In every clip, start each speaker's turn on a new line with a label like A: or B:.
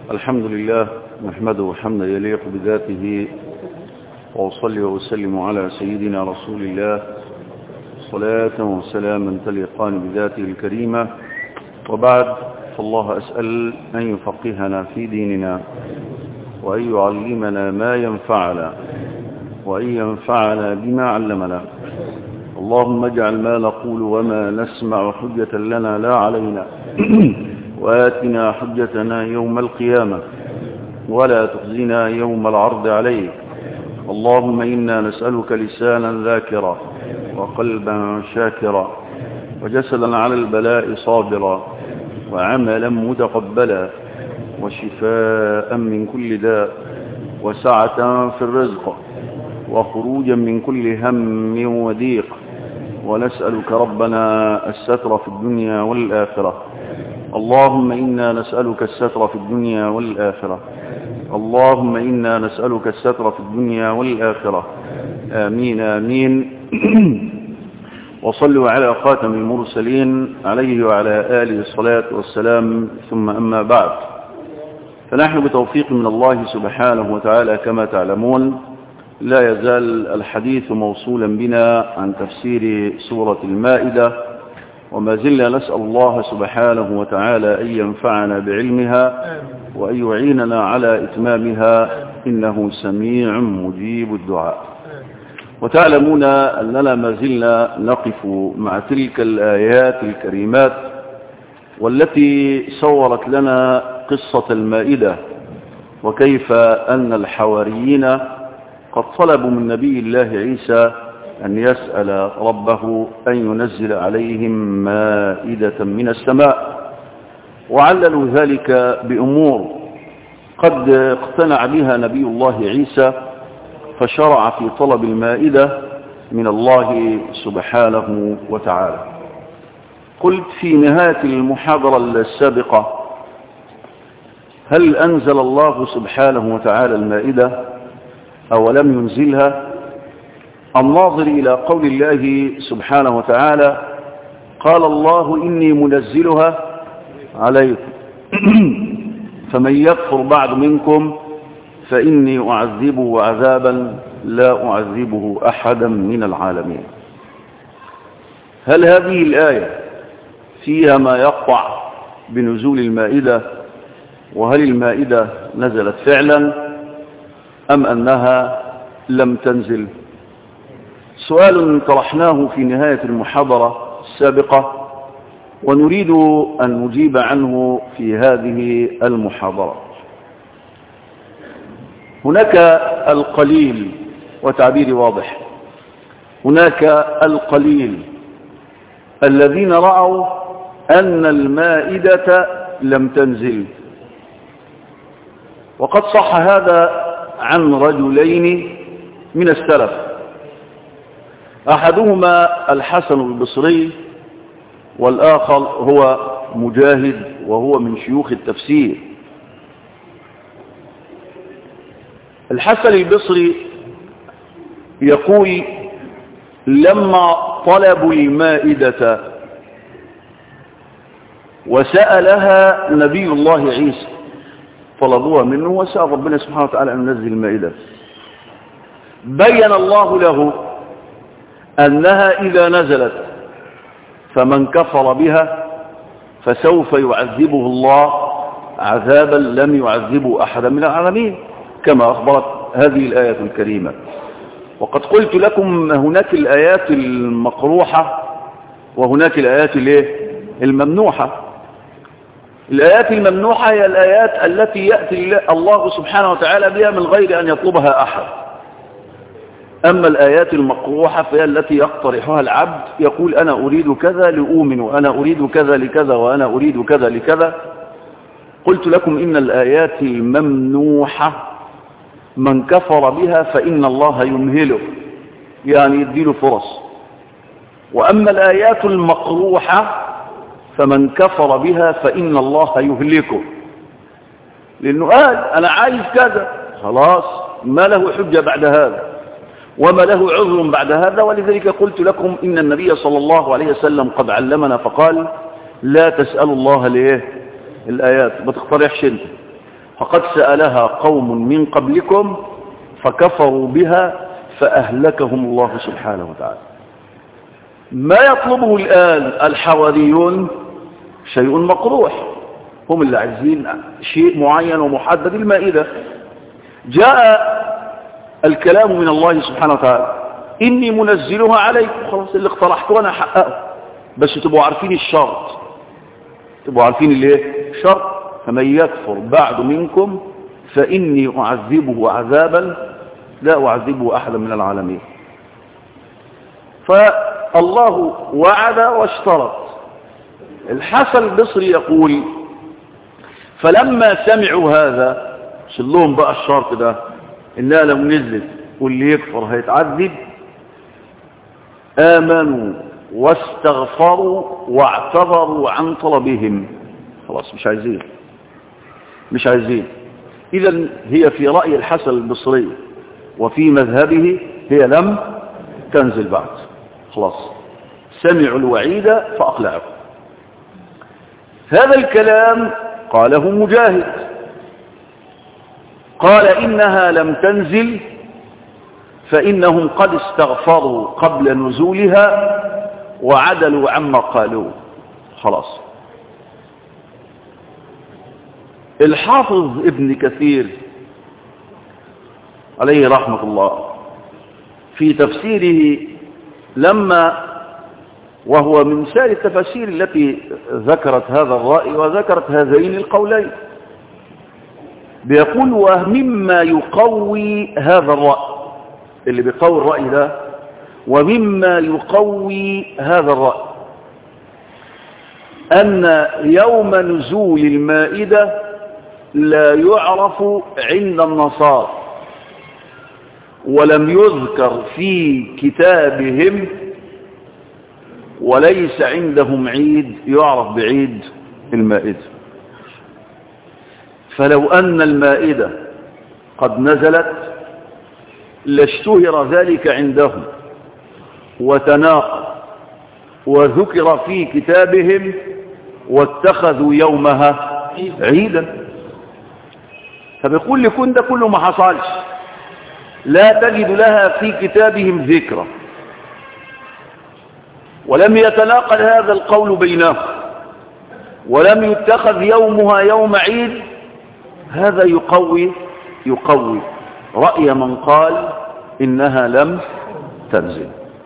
A: الحمد لله نحمده حمدا يليق بذاته وأصلي وأسلم على سيدنا رسول الله صلاة وسلاما تليقان بذاته الكريمة وبعد فالله أسأل أن يفقهنا في ديننا وأن يعلمنا ما ينفعنا وأن ينفعنا بما علمنا اللهم اجعل ما نقول وما نسمع حجة لنا لا علينا وآتنا حجتنا يوم القيامة ولا تخزنا يوم العرض عليك اللهم إنا نسألك لسانا ذاكرا وقلبا شاكرا وجسدا على البلاء صابرا وعملا متقبلا وشفاء من كل داء وسعة في الرزق وخروجا من كل هم وضيق ونسألك ربنا الستر في الدنيا والآخرة اللهم إنا نسألك الستر في الدنيا والآخرة اللهم إنا نسألك الستر في الدنيا والآخرة آمين آمين وصلوا على خاتم المرسلين عليه وعلى آله الصلاة والسلام ثم أما بعد فنحن بتوفيق من الله سبحانه وتعالى كما تعلمون لا يزال الحديث موصولا بنا عن تفسير سورة المائدة وما زلنا نسأل الله سبحانه وتعالى أن ينفعنا بعلمها وأن يعيننا على إتمامها إنه سميع مجيب الدعاء وتعلمون أننا ما زلنا نقف مع تلك الآيات الكريمات والتي صورت لنا قصة المائدة وكيف أن الحواريين قد طلبوا من نبي الله عيسى أن يسأل ربه أن ينزل عليهم مائدة من السماء وعللوا ذلك بأمور قد اقتنع بها نبي الله عيسى فشرع في طلب المائدة من الله سبحانه وتعالى قلت في نهاية المحاضرة السابقة هل أنزل الله سبحانه وتعالى المائدة أو لم ينزلها الناظر إلى قول الله سبحانه وتعالى قال الله إني منزلها عليكم فمن يكفر بعد منكم فإني أعذبه عذابا لا أعذبه أحدا من العالمين هل هذه الآية فيها ما يقطع بنزول المائدة وهل المائدة نزلت فعلا أم أنها لم تنزل سؤال طرحناه في نهاية المحاضرة السابقة ونريد أن نجيب عنه في هذه المحاضرة هناك القليل وتعبيري واضح هناك القليل الذين رأوا أن المائدة لم تنزل وقد صح هذا عن رجلين من السلف أحدهما الحسن البصري والآخر هو مجاهد وهو من شيوخ التفسير الحسن البصري يقول لما طلبوا المائدة وسألها نبي الله عيسى طلبوها منه وسأل ربنا سبحانه وتعالى أن ينزل المائدة بين الله له أنها إذا نزلت فمن كفر بها فسوف يعذبه الله عذابا لم يعذبه أحدا من العالمين كما أخبرت هذه الآية الكريمة وقد قلت لكم هناك الآيات المقروحة وهناك الآيات الممنوحة الآيات الممنوحة هي الآيات التي يأتي الله سبحانه وتعالى بها من غير أن يطلبها أحد أما الآيات المقروحة فهي التي يقترحها العبد يقول أنا أريد كذا لأؤمن وأنا أريد كذا لكذا وأنا أريد كذا لكذا قلت لكم إن الآيات الممنوحة من كفر بها فإن الله يمهله يعني يديله فرص وأما الآيات المقروحة فمن كفر بها فإن الله يهلكه لأنه قال أنا عايز كذا خلاص ما له حجة بعد هذا وما له عذر بعد هذا ولذلك قلت لكم إن النبي صلى الله عليه وسلم قد علمنا فقال لا تسألوا الله ليه الآيات ما تقترحش انت فقد سألها قوم من قبلكم فكفروا بها فأهلكهم الله سبحانه وتعالى ما يطلبه الآن الحواريون شيء مقروح هم اللي عايزين شيء معين ومحدد المائدة جاء الكلام من الله سبحانه وتعالى إني منزلها عليكم خلاص اللي اقترحته أنا حققه بس تبقوا عارفين الشرط تبقوا عارفين الايه الشرط فمن يكفر بعد منكم فإني أعذبه عذابا لا أعذبه أحدا من العالمين فالله وعد واشترط الحسن البصري يقول فلما سمعوا هذا شلهم بقى الشرط ده إنها لو نزلت واللي يكفر هيتعذب آمنوا واستغفروا واعتذروا عن طلبهم خلاص مش عايزين مش عايزين إذا هي في رأي الحسن البصري وفي مذهبه هي لم تنزل بعد خلاص سمعوا الوعيد فأقلعوا هذا الكلام قاله مجاهد قال إنها لم تنزل فإنهم قد استغفروا قبل نزولها وعدلوا عما قالوا خلاص الحافظ ابن كثير عليه رحمة الله في تفسيره لما وهو من سائر التفاسير التي ذكرت هذا الرأي وذكرت هذين القولين بيقول ومما يقوي هذا الرأي اللي بيقوي الرأي ده ومما يقوي هذا الرأي أن يوم نزول المائدة لا يعرف عند النصارى ولم يذكر في كتابهم وليس عندهم عيد يعرف بعيد المائدة فلو أن المائدة قد نزلت لاشتهر ذلك عندهم وتناقض وذكر في كتابهم واتخذوا يومها عيدا فبيقول لكم ده كله ما حصلش لا تجد لها في كتابهم ذكرى ولم يتناقض هذا القول بينهم ولم يتخذ يومها يوم عيد هذا يقوي يقوي رأي من قال إنها لم تنزل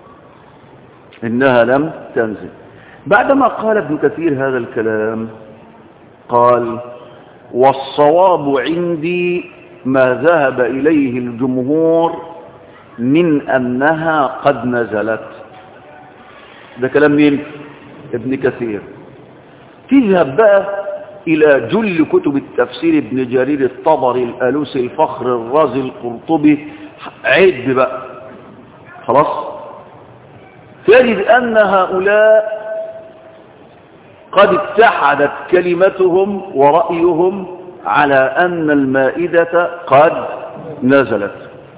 A: إنها لم تنزل بعدما قال ابن كثير هذا الكلام قال والصواب عندي ما ذهب إليه الجمهور من أنها قد نزلت ده كلام مين ابن كثير تذهب بقى إلى جل كتب التفسير ابن جرير الطبري الألوسي الفخر الرازي القرطبي عد بقى خلاص تجد أن هؤلاء قد اتحدت كلمتهم ورأيهم على أن المائدة قد نزلت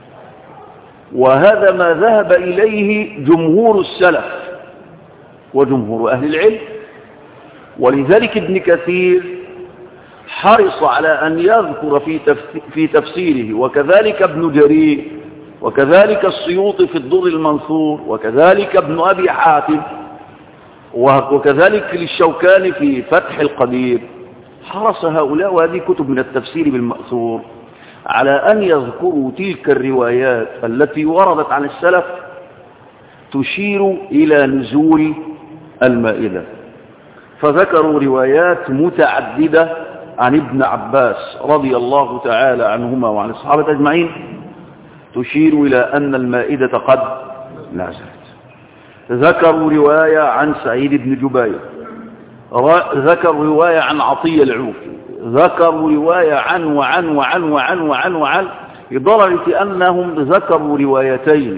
A: وهذا ما ذهب إليه جمهور السلف وجمهور أهل العلم ولذلك ابن كثير حرص على أن يذكر في, في تفسيره وكذلك ابن جرير وكذلك السيوطي في الضر المنثور وكذلك ابن أبي حاتم وكذلك للشوكاني في فتح القدير حرص هؤلاء وهذه كتب من التفسير بالمأثور على أن يذكروا تلك الروايات التي وردت عن السلف تشير إلى نزول المائدة فذكروا روايات متعددة عن ابن عباس رضي الله تعالى عنهما وعن الصحابة أجمعين تشير إلى أن المائدة قد نزلت ذكروا رواية عن سعيد بن جبير ذكروا رواية عن عطية العوفي ذكروا رواية عن وعن وعن وعن وعن وعن لدرجة أنهم ذكروا روايتين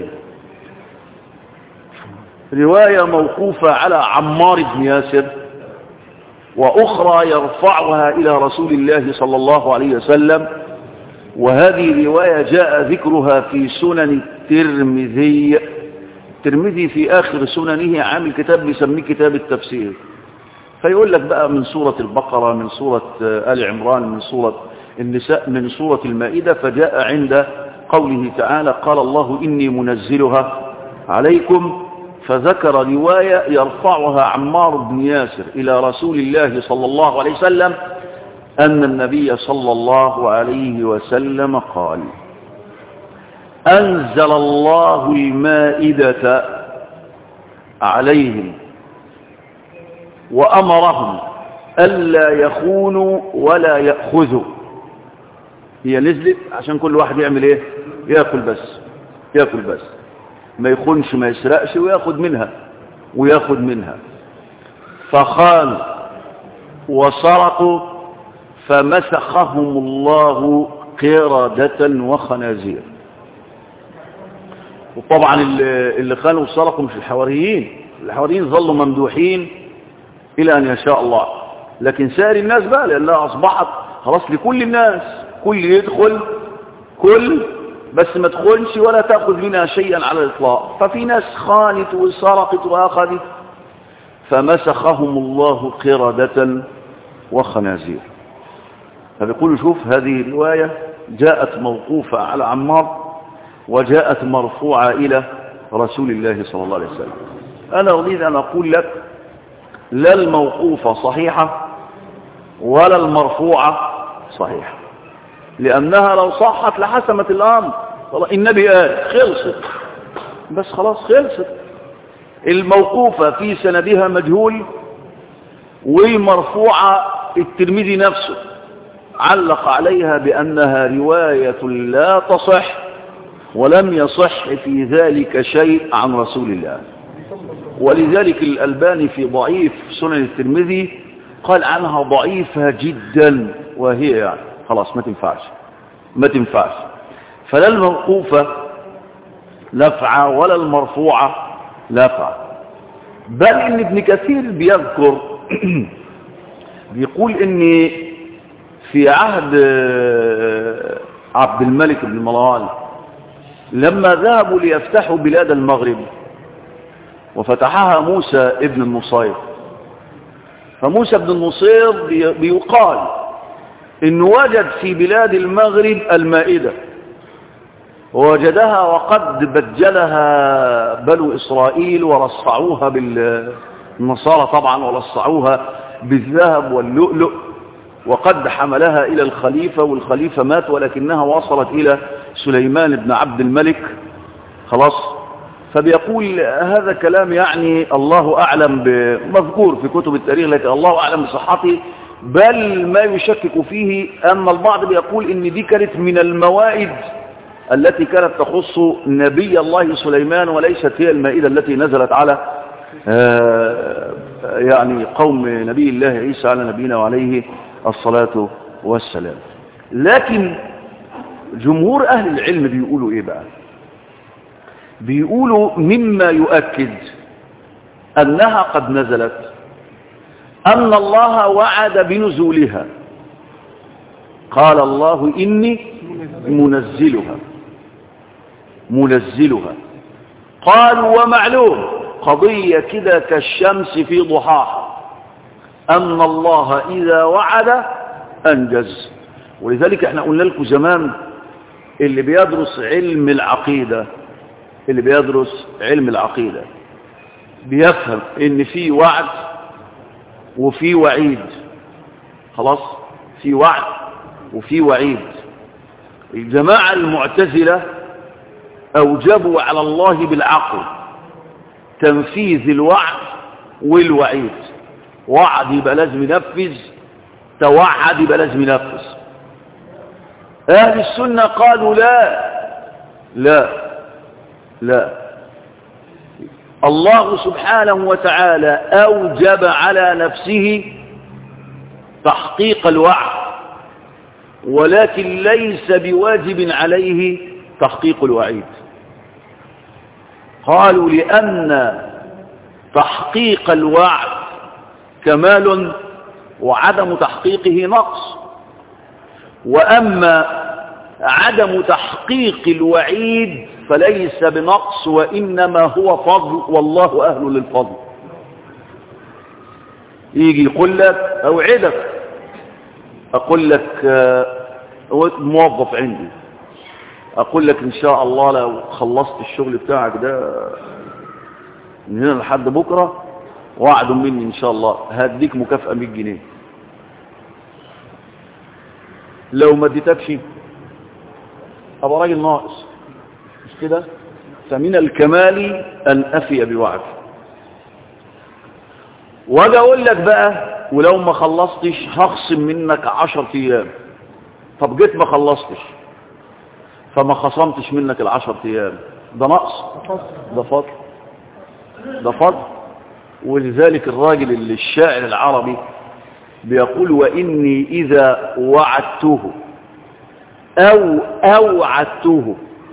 A: رواية موقوفة على عمار بن ياسر وأخرى يرفعها إلى رسول الله صلى الله عليه وسلم وهذه رواية جاء ذكرها في سنن الترمذي الترمذي في آخر سننه عامل كتاب بيسميه كتاب التفسير فيقول لك بقى من سورة البقرة من سورة آل عمران من سورة النساء من سورة المائدة فجاء عند قوله تعالى قال الله إني منزلها عليكم فذكر رواية يرفعها عمار بن ياسر إلى رسول الله صلى الله عليه وسلم أن النبي صلى الله عليه وسلم قال أنزل الله المائدة عليهم وأمرهم ألا يخونوا ولا يأخذوا هي نزلت عشان كل واحد يعمل ايه يأكل بس يأكل بس ما يخونش ما يسرقش ويأخذ منها ويأخذ منها فخانوا وسرقوا فمسخهم الله قردة وخنازير وطبعا اللي خانوا وسرقوا مش الحواريين الحواريين ظلوا ممدوحين إلى أن يشاء الله لكن سائر الناس بقى لأنها أصبحت خلاص لكل الناس كل يدخل كل بس ما تدخلش ولا تأخذ منها شيئا على الإطلاق ففي ناس خانت وسرقت وأخذت فمسخهم الله قردة وخنازير فبيقول شوف هذه الرواية جاءت موقوفة على عمار وجاءت مرفوعة إلى رسول الله صلى الله عليه وسلم أنا أريد أن أقول لك لا الموقوفة صحيحة ولا المرفوعة صحيحة لأنها لو صحت لحسمت الأمر النبي قال خلصت بس خلاص خلصت الموقوفة في سندها مجهول والمرفوعة الترمذي نفسه علق عليها بأنها رواية لا تصح ولم يصح في ذلك شيء عن رسول الله ولذلك الألباني في ضعيف سنن الترمذي قال عنها ضعيفة جدا وهي يعني خلاص ما تنفعش ما تنفعش فلا الموقوفة نفعة ولا المرفوعة نفعة بل ان ابن كثير بيذكر بيقول ان في عهد عبد الملك بن مروان لما ذهبوا ليفتحوا بلاد المغرب وفتحها موسى ابن النصير فموسى بن النصير بيقال انه وجد في بلاد المغرب المائدة ووجدها وقد بجلها بنو إسرائيل ورصعوها بالنصارى طبعا ورصعوها بالذهب واللؤلؤ وقد حملها إلى الخليفة والخليفة مات ولكنها وصلت إلى سليمان بن عبد الملك خلاص فبيقول هذا كلام يعني الله أعلم مذكور في كتب التاريخ لكن الله أعلم بصحته بل ما يشكك فيه أن البعض بيقول إن دي كانت من الموائد التي كانت تخص نبي الله سليمان وليست هي المائدة التي نزلت على يعني قوم نبي الله عيسى على نبينا وعليه الصلاة والسلام لكن جمهور أهل العلم بيقولوا إيه بقى بيقولوا مما يؤكد أنها قد نزلت أن الله وعد بنزولها قال الله إني منزلها منزلها قالوا ومعلوم قضية كده كالشمس في ضحاها أن الله إذا وعد أنجز ولذلك احنا قلنا لكم زمان اللي بيدرس علم العقيدة اللي بيدرس علم العقيدة بيفهم ان في وعد وفي وعيد خلاص في وعد وفي وعيد الجماعة المعتزلة أوجبوا على الله بالعقل تنفيذ الوعد والوعيد وعد يبقى لازم ينفذ توعد يبقى لازم ينفذ أهل السنة قالوا لا لا لا الله سبحانه وتعالى أوجب على نفسه تحقيق الوعد ولكن ليس بواجب عليه تحقيق الوعيد قالوا لأن تحقيق الوعد كمال وعدم تحقيقه نقص وأما عدم تحقيق الوعيد فليس بنقص وإنما هو فضل والله أهل للفضل يجي يقول لك أوعدك أقول لك هو موظف عندي اقول لك ان شاء الله لو خلصت الشغل بتاعك ده من هنا لحد بكرة وعد مني ان شاء الله هديك مكافأة 100 جنيه لو ما اديتكش ابقى راجل ناقص مش كده فمن الكمال ان افي بوعد واجي اقول لك بقى ولو ما خلصتش هخصم منك عشر ايام طب جيت ما خلصتش فما خصمتش منك العشر ايام ده نقص ده فضل ده فضل ولذلك الراجل اللي الشاعر العربي بيقول وإني إذا وعدته أو أوعدته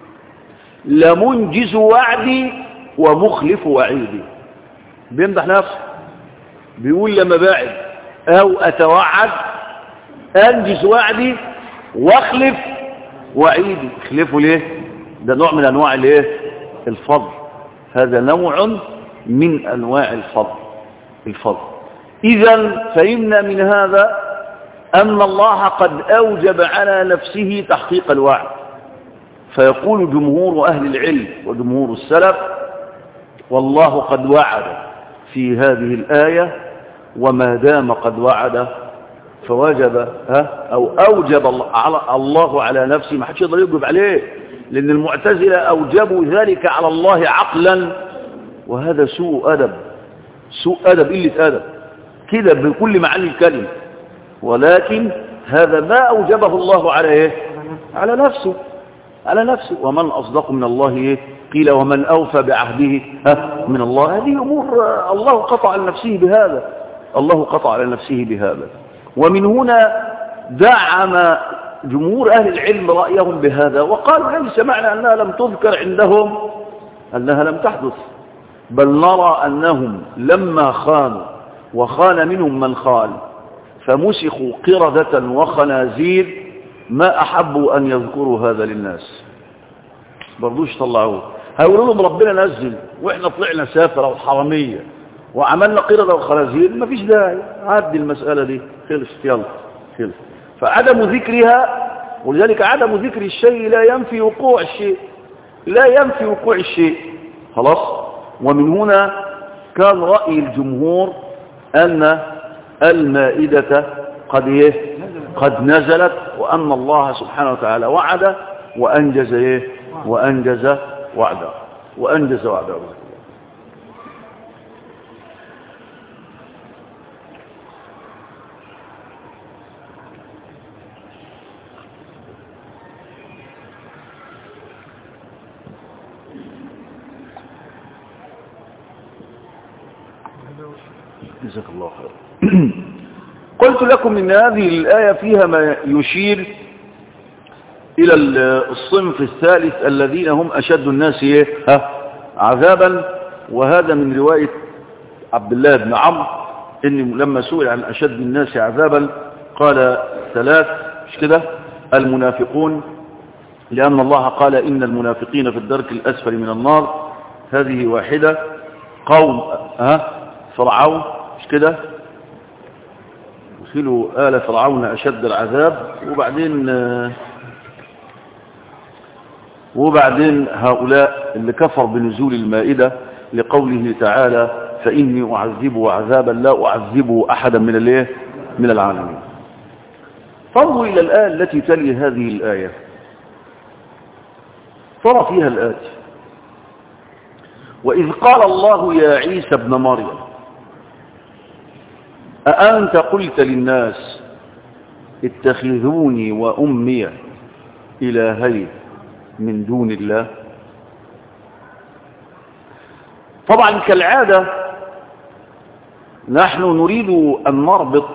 A: لمنجز وعدي ومخلف وعيدي بيمدح نفسه بيقول لما بعد أو أتوعد أنجز وعدي واخلف وعيدي خلفه ليه ده نوع من أنواع الايه الفضل هذا نوع من أنواع الفضل الفضل إذا فهمنا من هذا أن الله قد أوجب على نفسه تحقيق الوعد فيقول جمهور أهل العلم وجمهور السلف والله قد وعد في هذه الآية وما دام قد وعد فوجب ها أو أوجب الله على نفسه ما حدش يقدر يوجب عليه لأن المعتزلة أوجبوا ذلك على الله عقلا وهذا سوء أدب سوء أدب قلة أدب كده بكل معاني الكلمة ولكن هذا ما أوجبه الله على إيه؟ على نفسه على نفسه ومن أصدق من الله إيه؟ قيل ومن أوفى بعهده ها من الله هذه أمور الله قطع على نفسه بهذا الله قطع على نفسه بهذا ومن هنا دعم جمهور أهل العلم رأيهم بهذا وقالوا ليس معنى أنها لم تذكر عندهم أنها لم تحدث بل نرى أنهم لما خانوا وخان منهم من خان فمسخوا قردة وخنازير ما أحبوا أن يذكروا هذا للناس برضوش طلعوه هيقولوا لهم ربنا نزل وإحنا طلعنا سافرة وحرمية وعملنا قردة وخنازير ما فيش داعي عدي المسألة دي خلصت يلا خلص فعدم ذكرها ولذلك عدم ذكر الشيء لا ينفي وقوع الشيء لا ينفي وقوع الشيء خلاص ومن هنا كان رأي الجمهور أن المائدة قد إيه قد نزلت وأن الله سبحانه وتعالى وعد وأنجز إيه وأنجز وعده وأنجز وعده جزاك الله خير قلت لكم ان هذه الآية فيها ما يشير إلى الصنف الثالث الذين هم أشد الناس إيه؟ ها؟ عذابا وهذا من رواية عبد الله بن عمرو إن لما سئل عن أشد الناس عذابا قال ثلاث مش كده المنافقون لأن الله قال إن المنافقين في الدرك الأسفل من النار هذه واحدة قوم ها فرعون مش كده وصلوا آل فرعون أشد العذاب وبعدين وبعدين هؤلاء اللي كفر بنزول المائدة لقوله تعالى فإني أعذبه عذابا لا أعذبه أحدا من الايه من العالمين فانظروا إلى الآية التي تلي هذه الآية ترى فيها الآتي وإذ قال الله يا عيسى ابن مريم أأنت قلت للناس اتخذوني وأمي إلهي من دون الله طبعا كالعادة نحن نريد أن نربط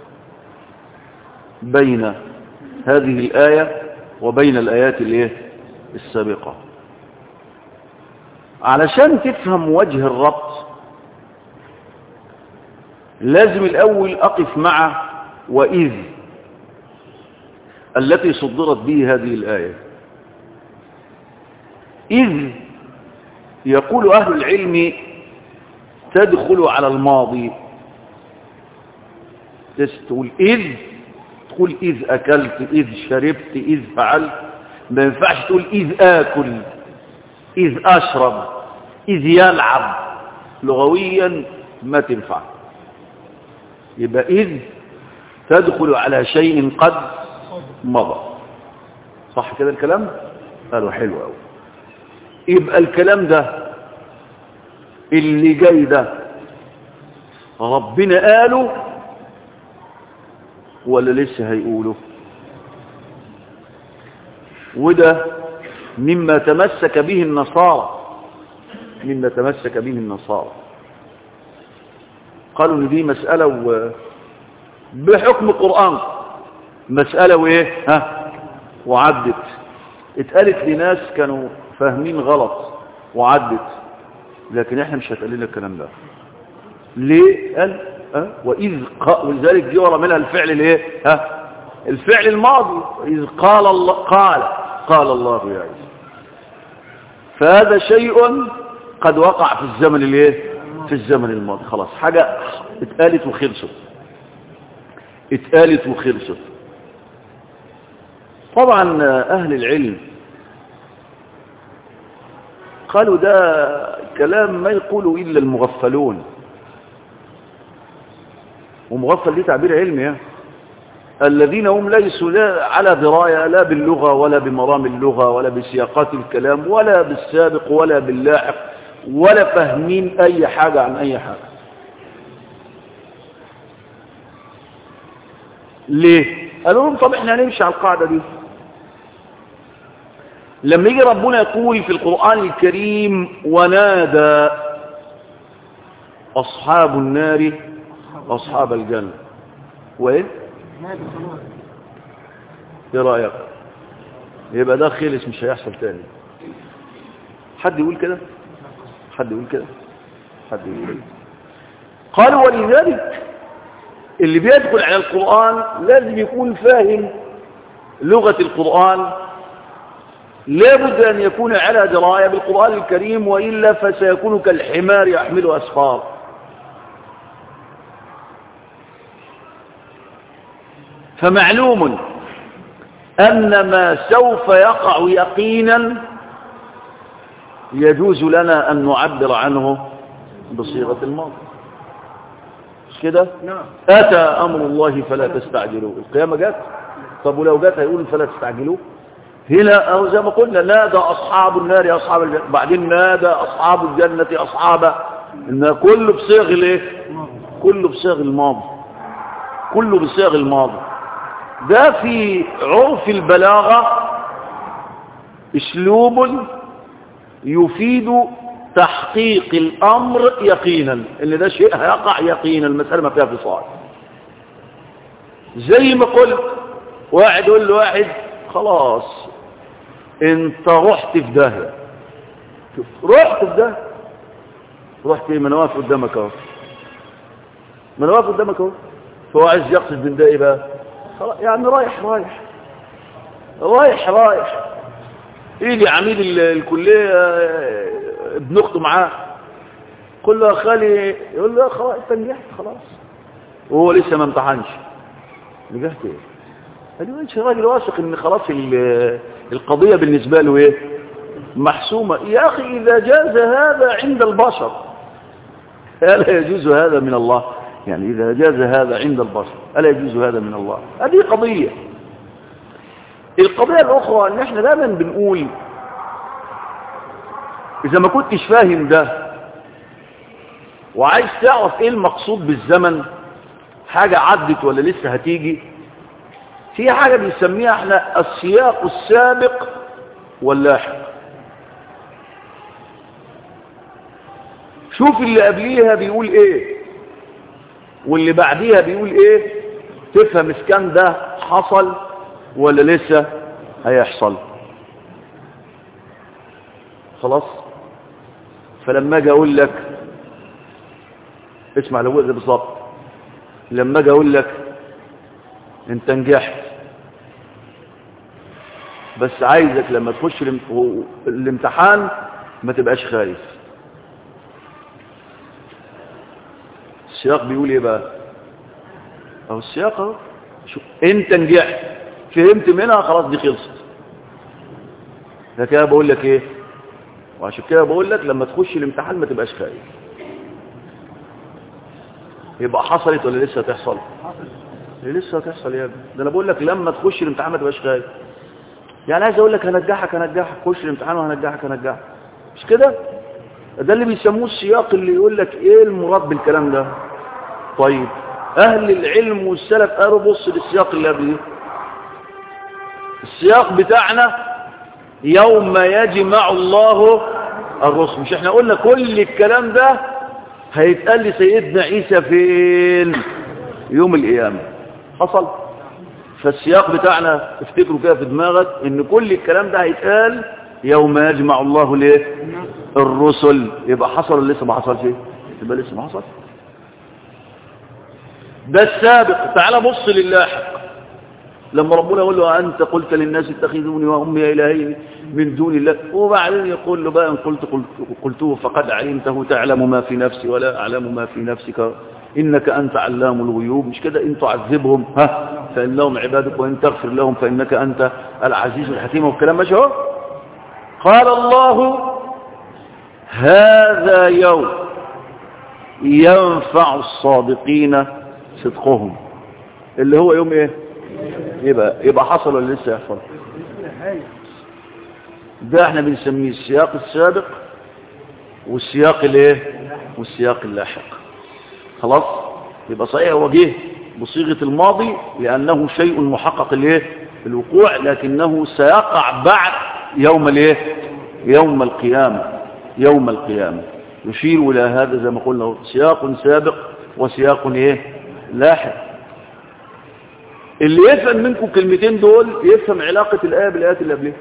A: بين هذه الآية وبين الآيات الايه السابقة علشان تفهم وجه الربط لازم الأول أقف مع وإذ التي صدرت به هذه الآية إذ يقول أهل العلم تدخل على الماضي تقول إذ تقول إذ أكلت إذ شربت إذ فعلت ما ينفعش تقول إذ آكل إذ أشرب إذ يلعب لغويا ما تنفع يبقى إذ تدخل على شيء قد مضى صح كده الكلام قالوا حلو قوي يبقى الكلام ده اللي جاي ده ربنا قاله ولا لسه هيقوله وده مما تمسك به النصارى مما تمسك به النصارى قالوا ان دي مسألة و... بحكم القرآن مسألة وايه ها وعدت اتقالت لناس كانوا فاهمين غلط وعدت لكن احنا مش هتقال لنا الكلام ده ليه قال ها واذ ق... ولذلك دي ورا منها الفعل الايه ها الفعل الماضي اذ قال الله قال قال الله يا عيسى فهذا شيء قد وقع في الزمن الايه في الزمن الماضي خلاص حاجة اتقالت وخلصت اتقالت وخلصت طبعا اهل العلم قالوا ده كلام ما يقوله الا المغفلون ومغفل دي تعبير علمي يعني. الذين هم ليسوا لا على دراية لا باللغة ولا بمرام اللغة ولا بسياقات الكلام ولا بالسابق ولا باللاحق ولا فاهمين أي حاجة عن أي حاجة ليه؟ قالوا لهم طب احنا هنمشي على القاعدة دي لما يجي ربنا يقول في القرآن الكريم ونادى أصحاب النار أصحاب الجنة وإيه؟ ايه رأيك يبقى ده خلص مش هيحصل تاني حد يقول كده حد يقول كده حد يقول كده قالوا ولذلك اللي بيدخل على القرآن لازم يكون فاهم لغة القرآن لابد أن يكون على دراية بالقرآن الكريم وإلا فسيكون كالحمار يحمل أسفار فمعلوم أن ما سوف يقع يقينا يجوز لنا أن نعبر عنه بصيغة الماضي مش كده أتى أمر الله فلا تستعجلوا القيامة جت طب ولو جت هيقول فلا تستعجلوا هنا أو زي ما قلنا نادى أصحاب النار أصحاب الجنة بعدين نادى أصحاب الجنة أصحاب إن كله بصيغ الايه كله بصيغ الماضي كله بصيغ الماضي ده في عرف البلاغة اسلوب يفيد تحقيق الامر يقينا ان ده شيء هيقع يقينا المسألة ما فيها فصال زي ما قلت واحد يقول له واحد خلاص انت رحت في داهية شوف رحت في داهية رحت ايه ما انا واقف قدامك اهو ما انا واقف قدامك اهو فهو عايز يقصد من ده ايه بقى خلاص يعني رايح رايح رايح رايح يجي عميد الكلية ابن اخته معاه قل له يا خالي يقول له خلاص انت نجحت خلاص وهو لسه ما امتحنش نجحت ايه قال له انت راجل واثق ان خلاص القضية بالنسبة له ايه محسومة يا اخي اذا جاز هذا عند البشر ألا يجوز هذا من الله يعني إذا جاز هذا عند البشر ألا يجوز هذا من الله هذه قضية القضية الأخرى أن احنا دائما بنقول إذا ما كنتش فاهم ده وعايز تعرف إيه المقصود بالزمن حاجة عدت ولا لسه هتيجي في حاجة بنسميها احنا السياق السابق واللاحق شوف اللي قبليها بيقول ايه واللي بعديها بيقول ايه تفهم اذا كان ده حصل ولا لسه هيحصل خلاص فلما اجي اقول لك اسمع لو ده بالظبط لما اجي اقول لك انت نجحت بس عايزك لما تخش الامتحان ما تبقاش خايف السياق بيقول ايه بقى او السياق اهو شو انت نجحت فهمت منها خلاص دي خلصت ده كده بقول لك ايه وعشان كده بقول لك لما تخش الامتحان ما تبقاش خايف يبقى حصلت ولا لسه هتحصل هي لسه هتحصل يا ابني ده انا بقول لك لما تخش الامتحان ما تبقاش خايف يعني عايز اقول لك هنجحك هنجحك خش الامتحان وهنجحك هنجحك مش كده ده اللي بيسموه السياق اللي يقول لك ايه المراد بالكلام ده طيب اهل العلم والسلف قالوا بص للسياق اللي قبل السياق بتاعنا يوم يجمع الله الرسل مش احنا قلنا كل الكلام ده هيتقال لسيدنا عيسى فين يوم القيامة حصل فالسياق بتاعنا افتكروا كده في دماغك ان كل الكلام ده هيتقال يوم يجمع الله ليه الرسل يبقى حصل ولا لسه ما حصلش يبقى لسه ما حصل ده السابق تعال بص للاحق لما ربنا يقول له أنت قلت للناس اتخذوني وأمي إلهي من دون الله وبعدين يقول له بقى إن قلت قلته فقد علمته تعلم ما في نفسي ولا أعلم ما في نفسك إنك أنت علام الغيوب مش كده إن تعذبهم ها فإنهم عبادك وإن تغفر لهم فإنك أنت العزيز الحكيم والكلام ماشي اهو قال الله هذا يوم ينفع الصادقين صدقهم اللي هو يوم ايه يبقى يبقى حصل ولا لسه يحصل ده احنا بنسميه السياق السابق والسياق الايه والسياق اللاحق خلاص يبقى صحيح هو جه بصيغه الماضي لانه شيء محقق الايه الوقوع لكنه سيقع بعد يوم الايه يوم القيامه يوم القيامه يشير الى هذا زي ما قلنا سياق سابق وسياق ايه لاحق اللي يفهم منكم كلمتين دول يفهم علاقة الآية بالآيات اللي قبلها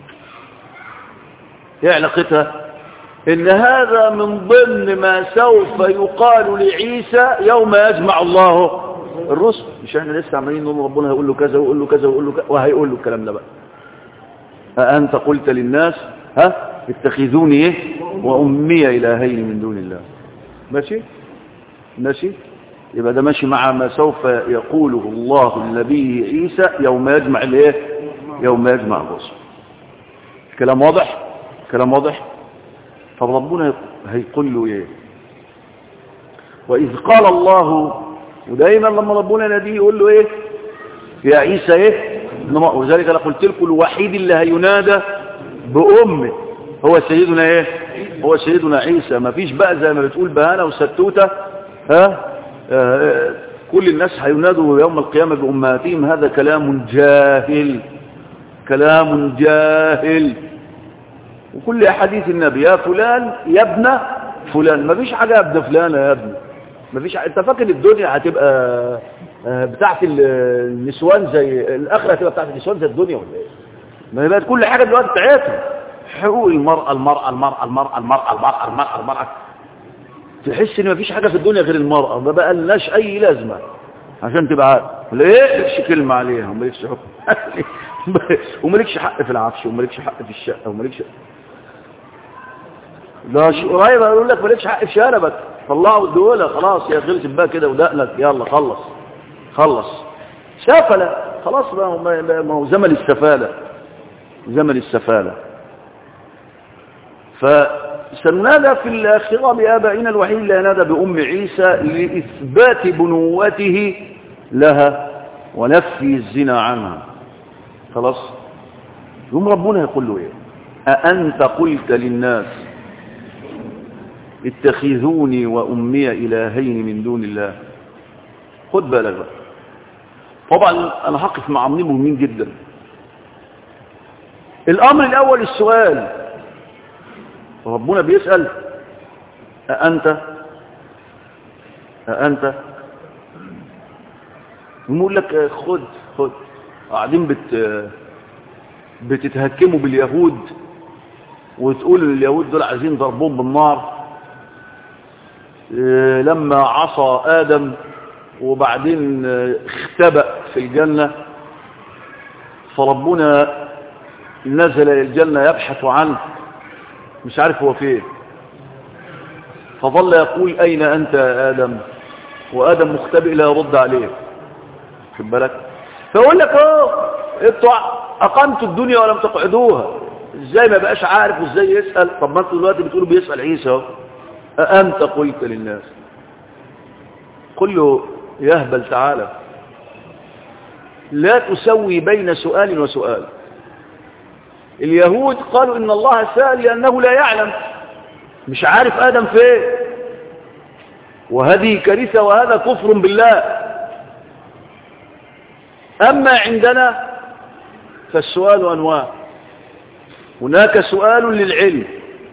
A: ايه علاقتها ان هذا من ضمن ما سوف يقال لعيسى يوم يجمع الله الرسل مش احنا لسه عمالين نقول ربنا هيقول له كذا ويقول له كذا ويقول له كذا وهيقول له الكلام ده بقى أأنت قلت للناس ها اتخذوني ايه وأمي إلهين من دون الله ماشي ماشي يبقى ده ماشي مع ما سوف يقوله الله لنبيه عيسى يوم يجمع الايه يوم يجمع الرسل كلام واضح كلام واضح طب ربنا هيقول له ايه واذ قال الله ودايما لما ربنا يناديه يقول له ايه يا عيسى ايه وذلك انا قلت لكم الوحيد اللي هينادى بامه هو سيدنا ايه هو سيدنا عيسى ما فيش بقى زي ما بتقول بهانه وستوته ها كل الناس هينادوا يوم القيامة بأمهاتهم هذا كلام جاهل كلام جاهل وكل أحاديث النبي يا فلان يا ابن فلان ما فيش حاجة يا ابن فلان يا ابن ما فيش انت فاكر الدنيا هتبقى بتاعت النسوان زي الآخرة هتبقى بتاعت النسوان زي الدنيا ولا ايه ما هي بقت كل حاجة دلوقتي بتاعتها حقوق المرأة المرأة المرأة المرأة المرأة المرأة المرأة المرأة تحس ان مفيش حاجة في الدنيا غير المرأة ما بقى لناش اي لازمة عشان تبقى عارف ليه مالكش كلمة عليها ومالكش حكم ومالكش حق في العفش ومالكش حق في الشقة ومالكش لا شيء قريب يقول لك مالكش حق في شنبك طلعوا الدولة خلاص يا خلص بقى كده ودقلك يلا خلص خلص سفلة خلاص بقى ما هو زمن السفالة زمن السفالة ف سننادى في الآخرة بآبائنا الوحيد لا نادى بأم عيسى لإثبات بنوته لها ونفي الزنا عنها خلاص يوم ربنا يقول له ايه أأنت قلت للناس اتخذوني وأمي إلهين من دون الله خد بالك بقى طبعا أنا هقف مع أمرين مهمين جدا الأمر الأول السؤال ربنا بيسأل أأنت أأنت يقول لك خد خد قاعدين بت بتتهكموا باليهود وتقول اليهود دول عايزين ضربهم بالنار لما عصى آدم وبعدين اختبأ في الجنة فربنا نزل الجنة يبحث عنه مش عارف هو فين فظل يقول أين أنت يا آدم وآدم مختبئ لا يرد عليه خد بالك فيقول لك اه انتوا اقمتوا الدنيا ولم تقعدوها ازاي ما بقاش عارف وازاي يسأل طب ما انتوا دلوقتي بتقولوا بيسأل عيسى اهو أأنت قلت للناس قل له يهبل تعالى لا تسوي بين سؤال وسؤال اليهود قالوا إن الله سأل لأنه لا يعلم مش عارف آدم فين وهذه كارثة وهذا كفر بالله أما عندنا فالسؤال أنواع هناك سؤال للعلم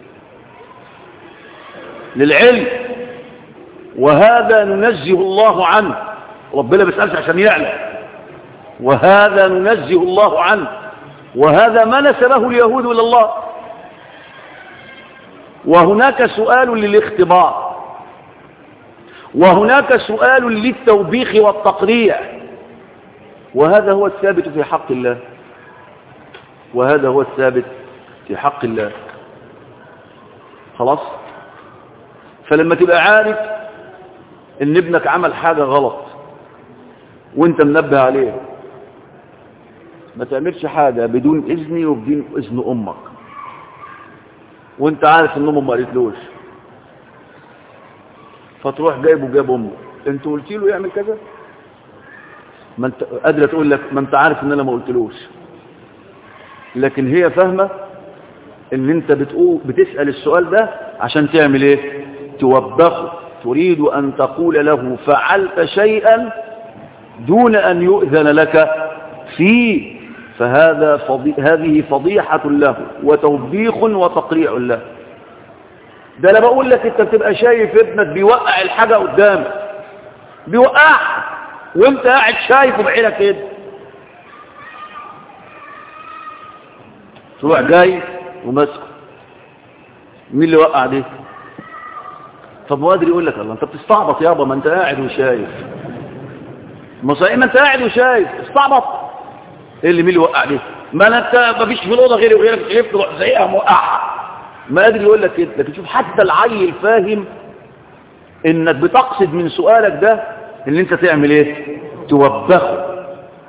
A: للعلم وهذا ننزه الله عنه ربنا بيسألش عشان يعلم وهذا ننزه الله عنه وهذا ما نسبه اليهود إلى الله وهناك سؤال للاختبار وهناك سؤال للتوبيخ والتقريع وهذا هو الثابت في حق الله وهذا هو الثابت في حق الله خلاص فلما تبقى عارف ان ابنك عمل حاجة غلط وانت منبه عليه ما تعملش حاجة بدون اذني وبدون اذن امك وانت عارف ان امه ما قالتلوش فتروح جايبه جاب امه انت قلت له يعمل كذا ما انت قادره تقول لك ما انت عارف ان انا ما قلتلوش لكن هي فاهمه ان انت بتقول بتسال السؤال ده عشان تعمل ايه توبخه تريد ان تقول له فعلت شيئا دون ان يؤذن لك فيه فهذا فضي... هذه فضيحة له وتوبيخ وتقريع له ده انا بقول لك انت بتبقى شايف ابنك بيوقع الحاجة قدامك بيوقعها وانت قاعد شايفه بعينك كده تروح جاي وماسكه مين اللي وقع دي طب ما قادر يقول لك الله انت بتستعبط يابا ما انت قاعد وشايف ما صحيح ما انت قاعد وشايف استعبط ايه اللي مين اللي وقع دي ما انا انت ما فيش في الاوضه غيري وغيرك شايف تروح زيها موقعها ما قادر يقول لك كده لكن شوف حتى العيل فاهم انك بتقصد من سؤالك ده ان انت تعمل ايه توبخه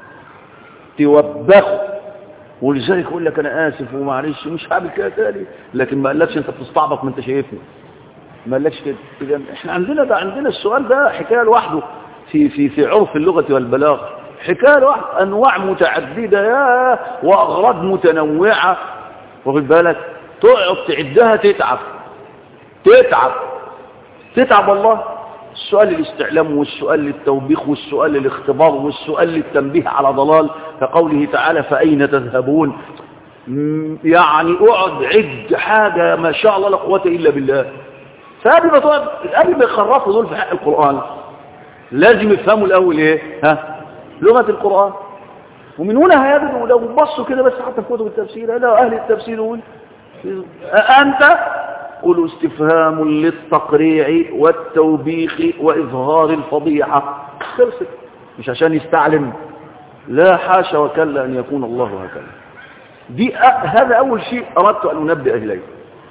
A: توبخه ولذلك يقول لك انا اسف ومعلش مش هعمل كده تاني لكن ما قالكش انت بتستعبط ما انت شايفني ما قالكش كده اذا احنا عندنا ده عندنا السؤال ده حكايه لوحده في في في عرف اللغه والبلاغه حكايه لوحده انواع متعدده يا واغراض متنوعه واخد بالك تقعد تعدها تتعب تتعب تتعب والله السؤال للاستعلام والسؤال للتوبيخ والسؤال للاختبار والسؤال للتنبيه على ضلال كقوله تعالى فأين تذهبون يعني اقعد عد حاجة ما شاء الله لا قوة إلا بالله فقبل ما تقعد قبل ما يخرفوا دول في حق القرآن لازم يفهموا الأول إيه ها لغة القرآن ومن هنا هيبدو لو بصوا كده بس حتى في كتب التفسير هذا أهل التفسير يقول أنت قل استفهام للتقريع والتوبيخ وإظهار الفضيحة خلصت مش عشان يستعلم لا حاشا وكلا أن يكون الله هكذا دي أ... هذا أول شيء أردت أن أنبئ إليه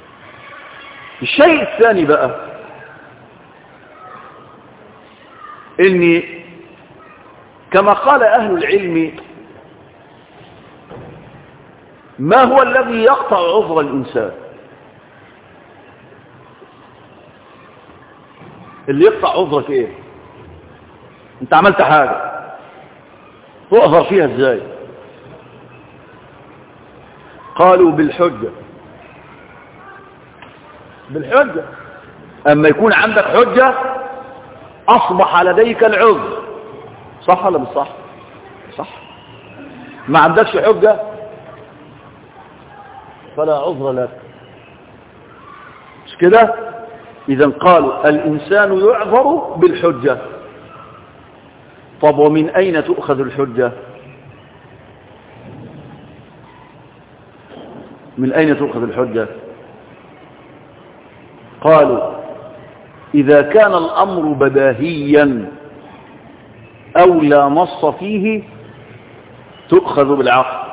A: الشيء الثاني بقى إني كما قال أهل العلم ما هو الذي يقطع عذر الإنسان اللي يقطع عذرك ايه انت عملت حاجة تؤذر فيها ازاي قالوا بالحجة بالحجة اما يكون عندك حجة اصبح لديك العذر صح ولا مش صح صح ما عندكش حجة فلا عذر لك مش كده إذا قالوا الإنسان يعذر بالحجة طب ومن أين تؤخذ الحجة من أين تؤخذ الحجة قالوا إذا كان الأمر بداهيا أو لا نص فيه تؤخذ بالعقل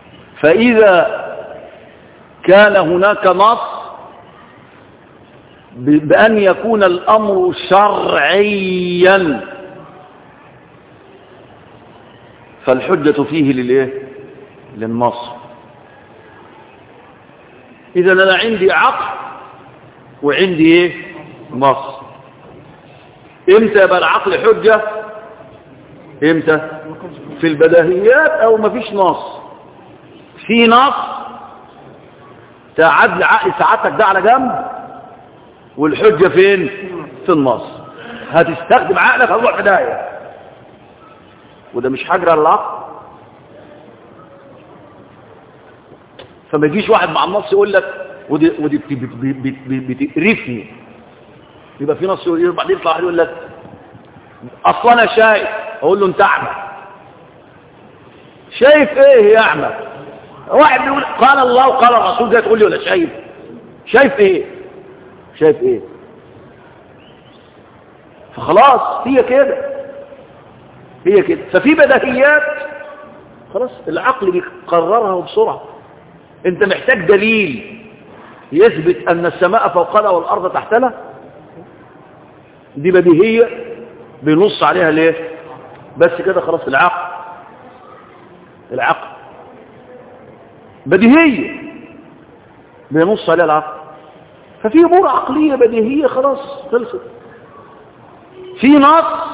A: فإذا كان هناك نص بأن يكون الأمر شرعيا فالحجة فيه للإيه للنص إذا أنا عندي عقل وعندي إيه نص إمتى يبقى العقل حجة إمتى في البداهيات أو مفيش نص في نص تعدل عقل سعادتك ده على جنب والحجة فين في النص هتستخدم عقلك هتروح بداية وده مش حجر على العقل فما يجيش واحد مع النص يقول لك ودي ودي بتقرفني يبقى في نص يقول بعدين يطلع واحد يقول لك اصلا انا شايف اقول له انت اعمى شايف ايه يا اعمى واحد بيقول قال الله وقال الرسول ده تقول لي ولا شايف شايف ايه شايف ايه فخلاص هي كده هي كده ففي بديهيات خلاص العقل بيقررها بسرعه انت محتاج دليل يثبت ان السماء فوقنا والارض تحتنا دي بديهيه بينص عليها ليه بس كده خلاص العقل العقل بديهيه بينص عليها العقل ففي امور عقليه بديهيه خلاص خلصت في نص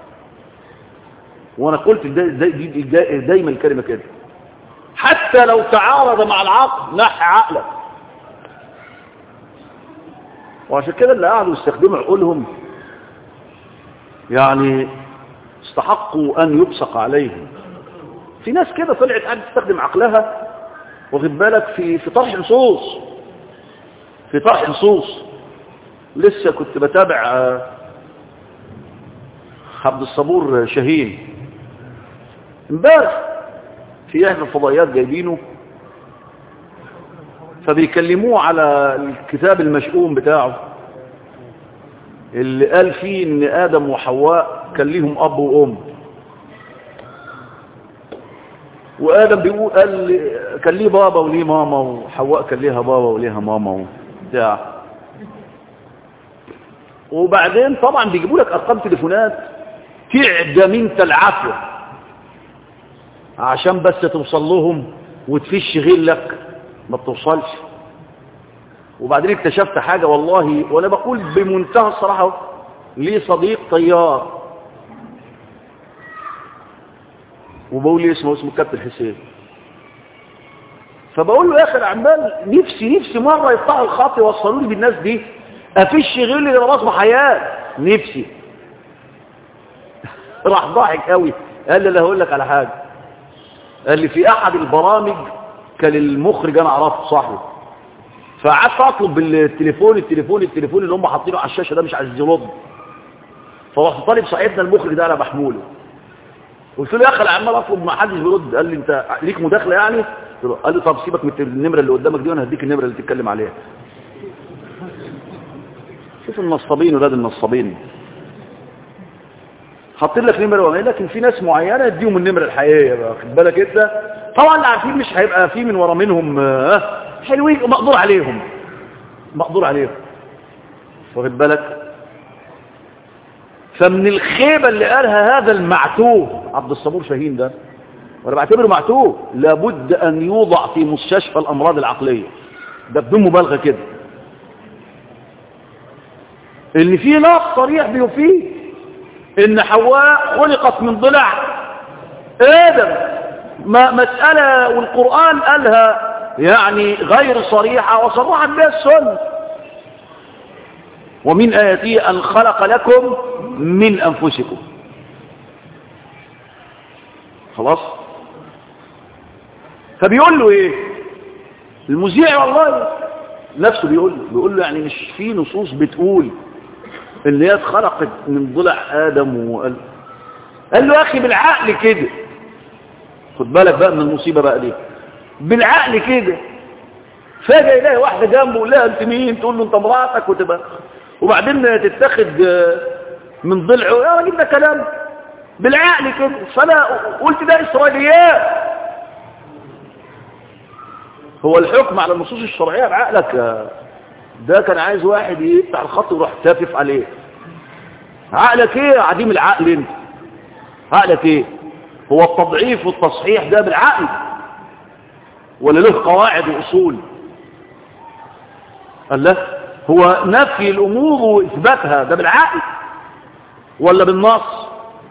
A: وانا قلت دايما الكلمه كده حتى لو تعارض مع العقل نحي عقلك وعشان كده اللي قعدوا يستخدموا عقولهم يعني استحقوا ان يبصق عليهم في ناس كده طلعت قاعده تستخدم عقلها واخد بالك في في طرح نصوص في طرح نصوص لسه كنت بتابع عبد الصبور شاهين امبارح في احدى الفضائيات جايبينه فبيكلموه على الكتاب المشؤوم بتاعه اللي قال فيه ان ادم وحواء كان ليهم اب وام وادم بيقول قال كان ليه بابا وليه ماما وحواء كان ليها بابا وليها ماما وبتاع وبعدين طبعا بيجيبوا لك ارقام تليفونات تعدم انت العافيه عشان بس توصل لهم وتفش غلك ما بتوصلش وبعدين اكتشفت حاجة والله وانا بقول بمنتهى الصراحة لي صديق طيار وبقول لي اسمه اسمه كابتن حسين فبقول له يا اخي العمال نفسي نفسي مرة يفتحوا الخط يوصلوا لي بالناس دي افش غلي لما اصبح حياة نفسي راح ضاحك قوي قال لي لا هقول لك على حاجة قال لي في احد البرامج كان المخرج انا اعرفه صاحبي فقعدت اطلب بالتليفون التليفون التليفون اللي هم حاطينه على الشاشه ده مش عايز يرد فرحت طالب صاحبنا المخرج ده انا بحموله قلت له يا اخي انا عمال اطلب ما حدش بيرد قال لي انت ليك مداخله يعني قال لي طب سيبك من النمره اللي قدامك دي وانا هديك النمره اللي تتكلم عليها شوف النصابين ولاد النصابين حاطين لك نمره وغير لكن في ناس معينه اديهم النمره الحقيقيه بقى خد بالك انت طبعا اللي عارفين مش هيبقى في من ورا منهم آه حلوين مقدور عليهم مقدور عليهم واخد بالك فمن الخيبه اللي قالها هذا المعتوه عبد الصبور شاهين ده وانا بعتبره معتوه لابد ان يوضع في مستشفى الامراض العقليه ده بدون مبالغه كده ان في نص صريح بيفيد ان حواء خلقت من ضلع ادم ما مسألة والقرآن قالها يعني غير صريحة وصرحت بها السنة ومن آياته أن خلق لكم من أنفسكم خلاص فبيقول له ايه المذيع والله نفسه بيقول له بيقول له يعني مش في نصوص بتقول اللي هي اتخلقت من ضلع آدم وقال قال له يا أخي بالعقل كده خد بالك بقى من المصيبة بقى دي بالعقل كده فجأة يلاقي واحدة جنبه لا انت مين تقول له انت مراتك وتبقى وبعدين تتاخد من ضلعه يا راجل ده كلام بالعقل كده فانا قلت ده اسرائيليات هو الحكم على النصوص الشرعية بعقلك ده كان عايز واحد يفتح الخط ويروح تافف عليه عقلك ايه يا عديم العقل انت عقلك ايه هو التضعيف والتصحيح ده بالعقل ولا له قواعد واصول قال له هو نفي الامور واثباتها ده بالعقل ولا بالنص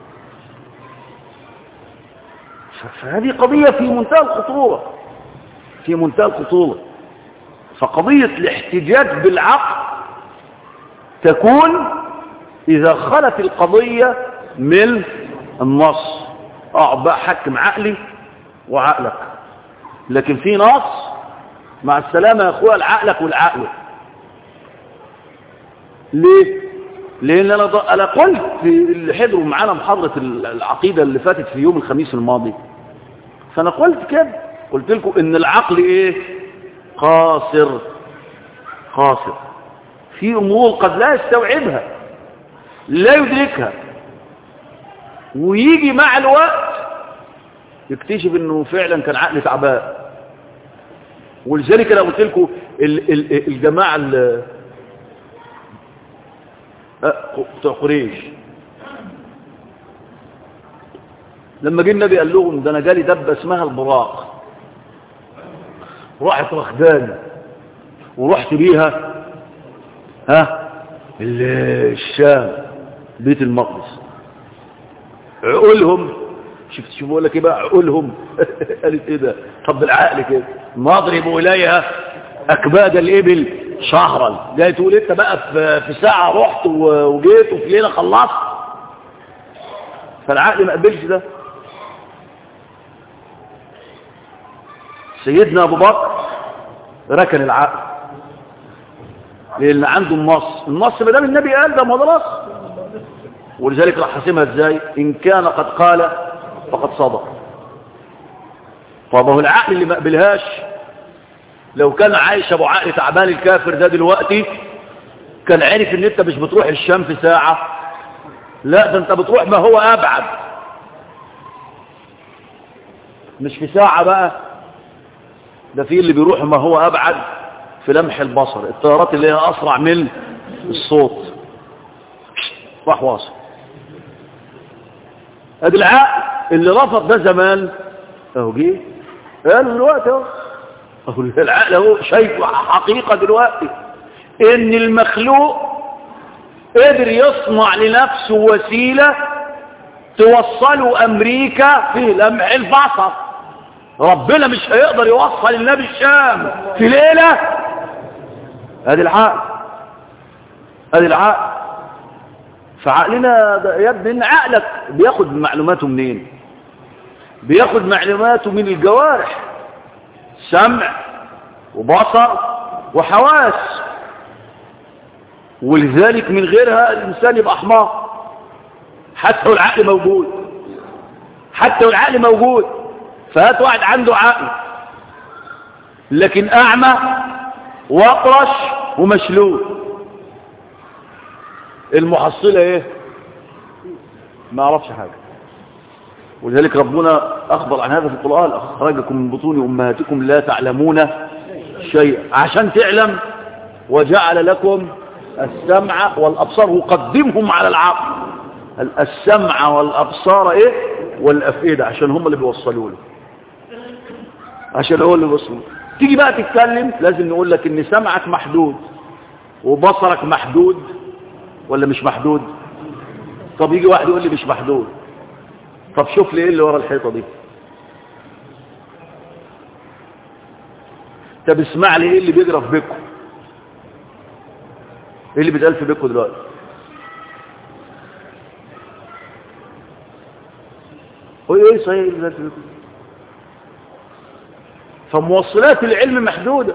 A: فهذه قضية في منتهى الخطورة في منتهى الخطورة فقضية الاحتجاج بالعقل تكون إذا خلت القضية من النص أقعد بقى حكم عقلي وعقلك لكن في نص مع السلامة يا أخويا لعقلك والعقل ليه؟ لأن أنا, أنا قلت في اللي حضروا معانا محاضرة العقيدة اللي فاتت في يوم الخميس الماضي فأنا قلت كده قلت لكم إن العقل إيه قاصر قاصر في أمور قد لا يستوعبها لا يدركها ويجي مع الوقت يكتشف انه فعلا كان عقل تعبان ولذلك انا قلت لكم الجماعه بتوع قريش لما جه النبي قال لهم ده انا جالي دبه اسمها البراق راحت واخداني ورحت بيها ها الشام بيت المقدس عقولهم شفت شوفوا بقول لك ايه بقى عقولهم قالت ايه ده طب بالعقل كده نضرب اليها اكباد الابل شهرا جاي تقول انت بقى في, في ساعه رحت وجيت وفي ليله خلصت فالعقل ما قبلش ده سيدنا ابو بكر ركن العقل لان عنده النص النص ما دام النبي قال ده ما ده نص ولذلك راح حاسمها ازاي ان كان قد قال فقد صدق طب هو العقل اللي ما قبلهاش لو كان عايش ابو عقل تعبان الكافر ده دلوقتي كان عارف ان انت مش بتروح الشام في ساعة لا ده انت بتروح ما هو ابعد مش في ساعة بقى ده في اللي بيروح ما هو ابعد في لمح البصر الطيارات اللي هي اسرع من الصوت راح واصل ادي العقل اللي رفض ده زمان اهو جه قال دلوقتي اهو اهو العقل اهو شايف حقيقه دلوقتي ان المخلوق قدر يصنع لنفسه وسيله توصله امريكا في لمح البصر ربنا مش هيقدر يوصل النبي الشام في ليله ادي العقل ادي العقل فعقلنا يا ابني ان عقلك بياخد معلوماته منين بياخد معلوماته من الجوارح سمع وبصر وحواس ولذلك من غيرها الانسان يبقى حمار حتى والعقل موجود حتى والعقل موجود فهات واحد عنده عقل لكن اعمى واقرش ومشلول المحصلة ايه ما عرفش حاجة ولذلك ربنا اخبر عن هذا في القرآن اخرجكم من بطون امهاتكم لا تعلمون شيئا عشان تعلم وجعل لكم السمع والابصار وقدمهم على العقل السمع والابصار ايه والافئدة عشان هم اللي بيوصلوا له عشان هو اللي بيوصلوا تيجي بقى تتكلم لازم نقول لك ان سمعك محدود وبصرك محدود ولا مش محدود طب يجي واحد يقول لي مش محدود طب شوف لي ايه اللي ورا الحيطه دي طب اسمع لي ايه اللي بيجرى في بيتكم ايه اللي بيتقال في بيتكم دلوقتي ايه صحيح اللي بيتقال في بيتكم فموصلات العلم محدوده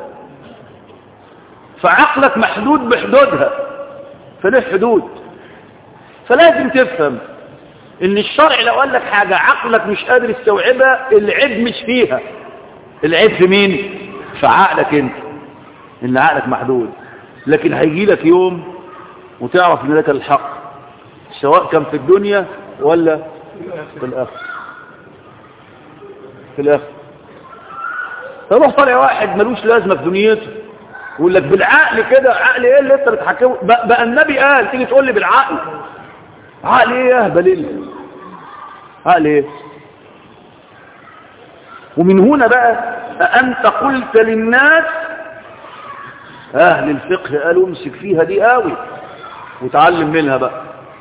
A: فعقلك محدود بحدودها فله حدود فلازم تفهم ان الشرع لو قال لك حاجة عقلك مش قادر يستوعبها العيب مش فيها العيب في مين في عقلك انت ان عقلك محدود لكن هيجي لك يوم وتعرف ان لك الحق سواء كان في الدنيا ولا في الاخر في الاخر فروح طالع واحد ملوش لازمة في دنيته يقول لك بالعقل كده عقل ايه اللي انت بتحكمه بقى, بقى النبي قال تيجي تقول لي بالعقل عقل ايه يا هبل عقل ايه ومن هنا بقى أنت قلت للناس أهل الفقه قالوا امسك فيها دي قوي وتعلم منها بقى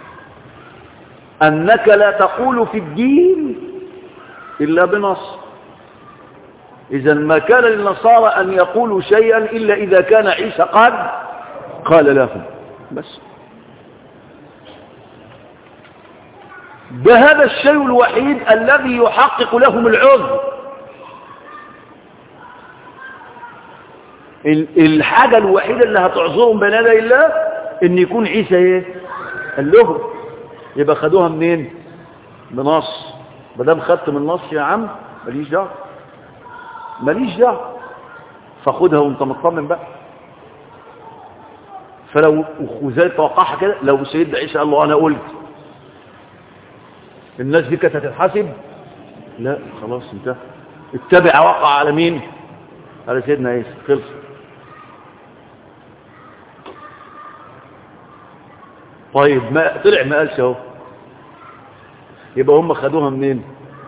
A: أنك لا تقول في الدين إلا بنص إذا ما كان للنصارى أن يقولوا شيئا إلا إذا كان عيسى قد قال لهم بس ده هذا الشيء الوحيد الذي يحقق لهم العذر الحاجة الوحيدة اللي هتعذرهم بين يدي الله ان يكون عيسى ايه قال لهم يبقى خدوها منين بنص ما دام خدت من النص يا عم ماليش دعوه ماليش دعوه فخدها وانت مطمن بقى فلو وزي توقعها كده لو سيدنا عيسى قال له انا قلت الناس دي كانت هتتحاسب لا خلاص انتهى اتبع وقع على مين على سيدنا عيسى خلص طيب ما طلع ما قالش اهو يبقى هم خدوها منين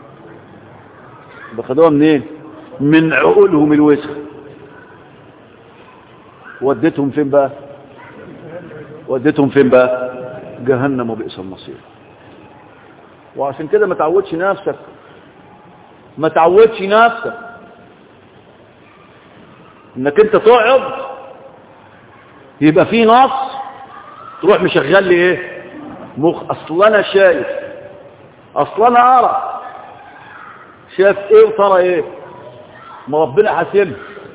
A: يبقى خدوها منين من عقولهم الوسخ وديتهم فين بقى وديتهم فين بقى جهنم وبئس المصير وعشان كده ما تعودش نفسك ما تعودش نفسك انك انت تقعد يبقى في نص تروح مشغل لي ايه مخ اصل انا شايف اصل انا ارى شايف ايه وترى ايه ما ربنا حاسبه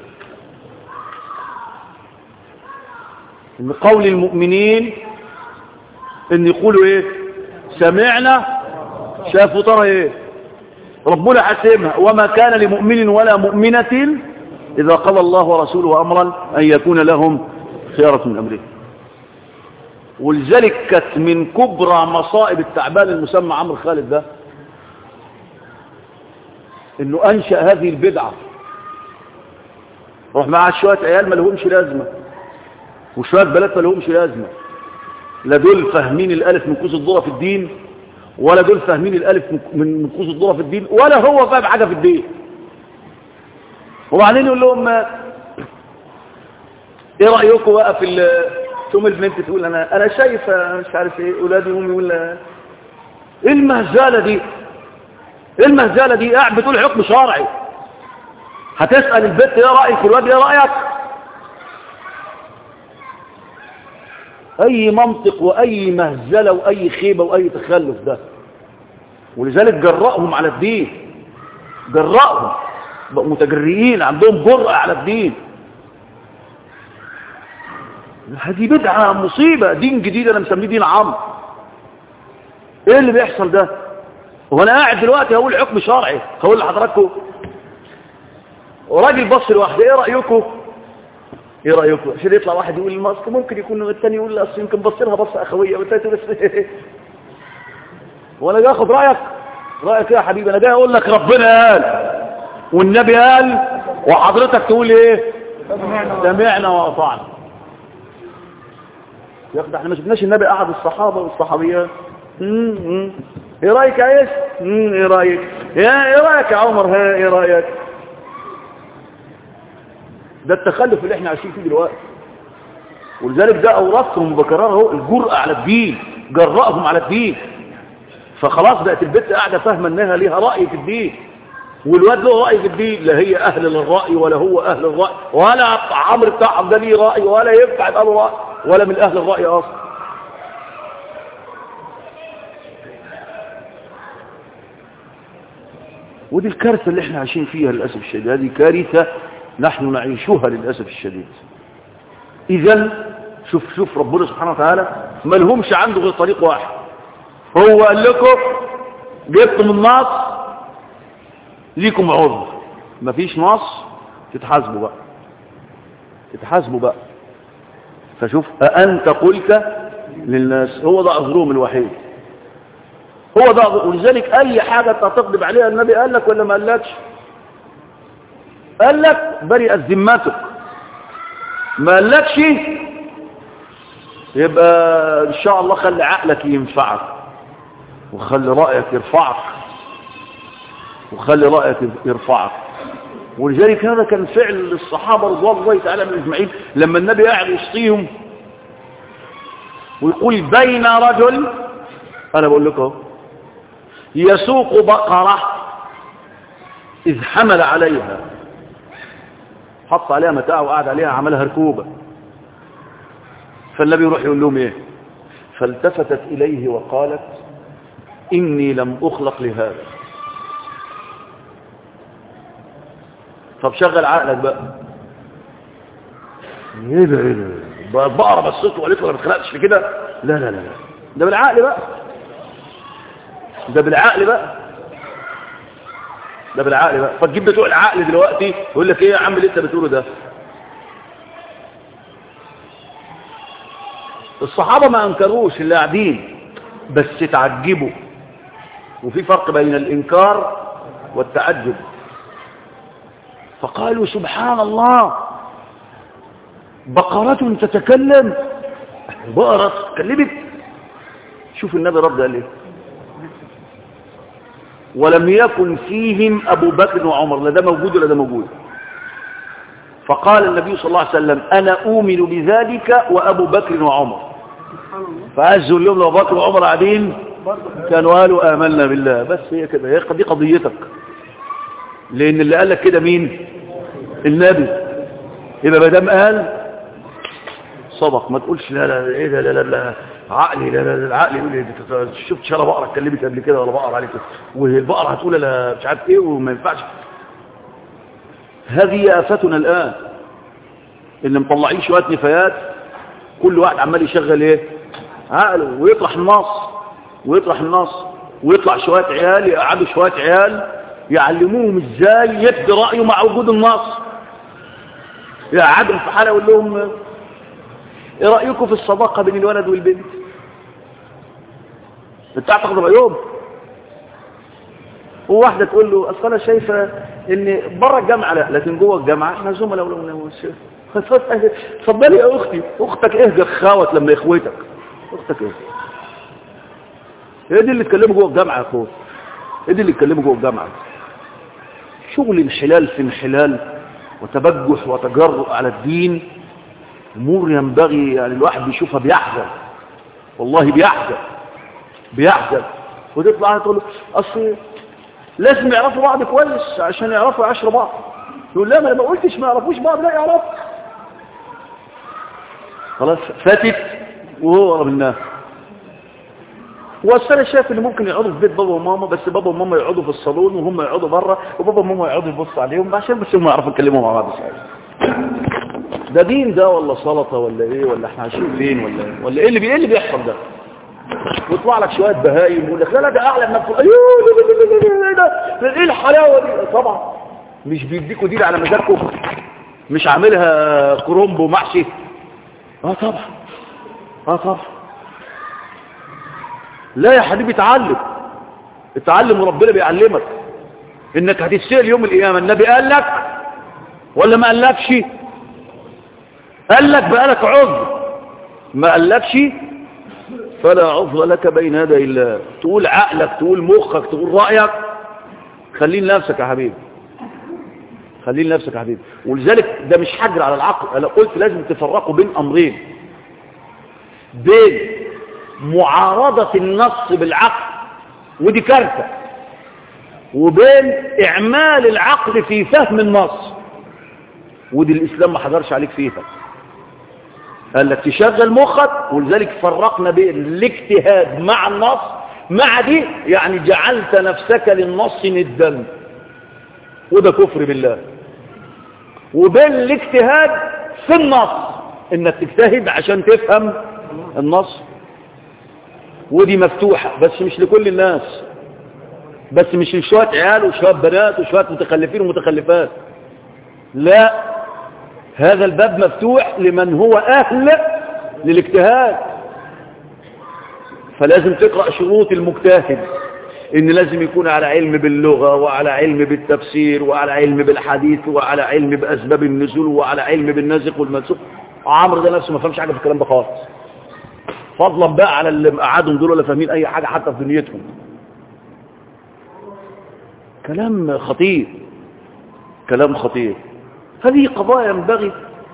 A: ان قول المؤمنين ان يقولوا ايه سمعنا شافوا ترى ايه ربنا حاسبها وما كان لمؤمن ولا مؤمنة إذا قضى الله ورسوله أمرا أن يكون لهم خيارة من أمره ولذلك كانت من كبرى مصائب التعبان المسمى عمرو خالد ده انه انشأ هذه البدعة روح معاه شوية عيال ما لهمش لازمة وشوية بنات ما لهمش لازمة لا دول فاهمين الالف من قوس الذره في الدين ولا دول فاهمين الالف من قوس الذره في الدين ولا هو فاهم حاجة في الدين وبعدين يقول لهم ايه رأيكم بقى في ثم البنت تقول انا انا شايفه مش عارف ايه اولادي وامي ولا ايه المهزله دي ايه المهزله دي قاعد بتقول حكم شرعي هتسال البنت ايه رايك في الواد ايه رايك اي منطق واي مهزله واي خيبه واي تخلف ده ولذلك جرأهم على الدين جرأهم بقوا متجرئين عندهم جرأة على الدين هذه بدعة مصيبة دين جديد أنا مسميه دين عام إيه اللي بيحصل ده هو أنا قاعد دلوقتي هقول حكم شرعي هقول لحضراتكم وراجل بص لوحده إيه رأيكم إيه رأيكم عشان يطلع واحد يقول المصر ممكن يكون الثاني يقول أصل يمكن بص لها بصة أخوية والثالث بس وأنا جاي أخد رأيك رأيك إيه يا حبيبي أنا جاي أقول لك ربنا قال والنبي قال وحضرتك تقول إيه سمعنا وأطعنا يا اخي احنا ما شفناش النبي قعد الصحابه والصحابيات ايه رايك يا عيسى ايه رايك يا ايه رايك يا عمر ها ايه رايك ده التخلف اللي احنا عايشين فيه دلوقتي ولذلك ده اورثهم بكرار اهو الجرأة على الدين جرأهم على الدين فخلاص بقت البنت قاعده فاهمه انها ليها راي في الدين والواد له راي في الدين لا هي اهل للراي ولا هو اهل الراي ولا عمرو بتاعهم ده ليه راي ولا ينفع يبقى له راي ولا من أهل الرأي أصلا ودي الكارثة اللي احنا عايشين فيها للأسف الشديد هذه كارثة نحن نعيشها للأسف الشديد إذا شوف شوف ربنا سبحانه وتعالى ما لهمش عنده غير طريق واحد هو قال لكم جبتم النص ليكم عذر مفيش نص تتحاسبوا بقى تتحاسبوا بقى فشوف أأنت قلت للناس هو ده عذرهم الوحيد هو ده ولذلك أي حاجة تقدم عليها النبي قال لك ولا ما قالكش قال لك برئت ذمتك ما قالكش يبقى ان شاء الله خلي عقلك ينفعك وخلي رأيك يرفعك وخلي رأيك يرفعك ولذلك هذا كان فعل الصحابة رضوان الله تعالى من اجمعين لما النبي قاعد يسقيهم ويقول بين رجل انا بقول لكم يسوق بقرة اذ حمل عليها حط عليها متاع وقعد عليها عملها ركوبة فالنبي يروح يقول لهم ايه فالتفتت اليه وقالت اني لم اخلق لهذا طب شغل عقلك بقى ايه ده ايه ده البقرة بصيت وقالت له ما اتخلقتش لكده لا لا لا لا ده بالعقل بقى ده بالعقل بقى ده بالعقل بقى فتجيب بتوع العقل دلوقتي يقول لك ايه يا عم اللي انت بتقوله ده الصحابة ما انكروش اللي قاعدين بس تعجبوا وفي فرق بين الانكار والتعجب فقالوا سبحان الله بقرة تتكلم بقرة تكلمت شوف النبي رد قال ايه ولم يكن فيهم ابو بكر وعمر لا ده موجود ولا ده موجود فقال النبي صلى الله عليه وسلم انا اؤمن بذلك وابو بكر وعمر فعزوا اليوم لو بكر وعمر قاعدين كانوا قالوا امنا بالله بس هي كده هي دي قضيتك لان اللي قال لك كده مين النبي يبقى ما دام قال صدق ما تقولش لا لا ايه ده لا لا لا عقلي لا لا العقل يقول لي شفت شلا بقره اتكلمت قبل كده ولا بقره عليك والبقره هتقول لا مش عارف ايه وما ينفعش هذه افتنا الان اللي مطلعين شويه نفايات كل واحد عمال يشغل ايه عقله ويطرح النص ويطرح النص ويطلع شويه عيال يقعدوا شويه عيال يعلموهم ازاي يبدي رايه مع وجود النص يقعدهم في حاله يقول لهم ايه رايكم في الصداقه بين الولد والبنت انت تعتقد رايهم وواحده تقول له اصل انا شايفه ان بره الجامعه لا لكن جوه الجامعه احنا زملاء ولا اتفضلي يا اختي اختك اهدى خاوت لما اخوتك اختك ايه هي دي اللي اتكلموا جوه الجامعه يا اخويا هي دي اللي اتكلموا جوه الجامعه شغل انحلال في انحلال وتبجح وتجرؤ على الدين امور ينبغي يعني الواحد بيشوفها بيحزن والله بيحزن بيحزن وتطلع تقول له اصل لازم يعرفوا بعض كويس عشان يعرفوا يعاشروا بعض يقول لا ما انا ما قلتش ما يعرفوش بعض لا يعرفوا خلاص فاتت وهو ورا منها واصل انا شايف ان ممكن يقعدوا في بيت بابا وماما بس بابا وماما يقعدوا في الصالون وهم يقعدوا بره وبابا وماما يقعدوا يبصوا عليهم عشان بس هم يعرفوا يتكلموا مع بعض شويه ده دين ده ولا سلطه ولا ايه ولا احنا عايشين فين ولا ايه ولا ايه اللي بي... ايه اللي بيحصل ده ويطلع لك شويه بهايم ويقول لك لا لا ده اعلى من نفسه ايوه ايه ده ايه الحلاوه دي طبعا مش بيديكوا دي على مزاجكم مش عاملها كرومب ومحشي اه طبعا اه طبعا لا يا حبيبي اتعلم اتعلم وربنا بيعلمك انك هتتسال يوم القيامه النبي قال لك ولا ما قالكش قال لك بقالك عذر ما قالكش فلا عذر لك بين يدي الله تقول عقلك تقول مخك تقول رايك خليه لنفسك يا حبيبي خليه لنفسك يا حبيبي ولذلك ده مش حجر على العقل انا قلت لازم تفرقوا بين امرين بين معارضة النص بالعقل ودي كارثة وبين اعمال العقل في فهم النص ودي الاسلام ما حضرش عليك فيها قال لك تشغل مخك ولذلك فرقنا بين الاجتهاد مع النص مع دي يعني جعلت نفسك للنص ندا وده كفر بالله وبين الاجتهاد في النص انك تجتهد عشان تفهم النص ودي مفتوحة بس مش لكل الناس بس مش لشوية عيال وشوية بنات وشوية متخلفين ومتخلفات لا هذا الباب مفتوح لمن هو أهل للاجتهاد فلازم تقرأ شروط المجتهد ان لازم يكون على علم باللغة وعلى علم بالتفسير وعلى علم بالحديث وعلى علم بأسباب النزول وعلى علم بالنازق والمنسوخ عمرو ده نفسه ما فهمش حاجه في الكلام ده خالص فضلا بقى على اللي قعدهم دول ولا فاهمين اي حاجه حتى في دنيتهم كلام خطير كلام خطير هذه قضايا ينبغي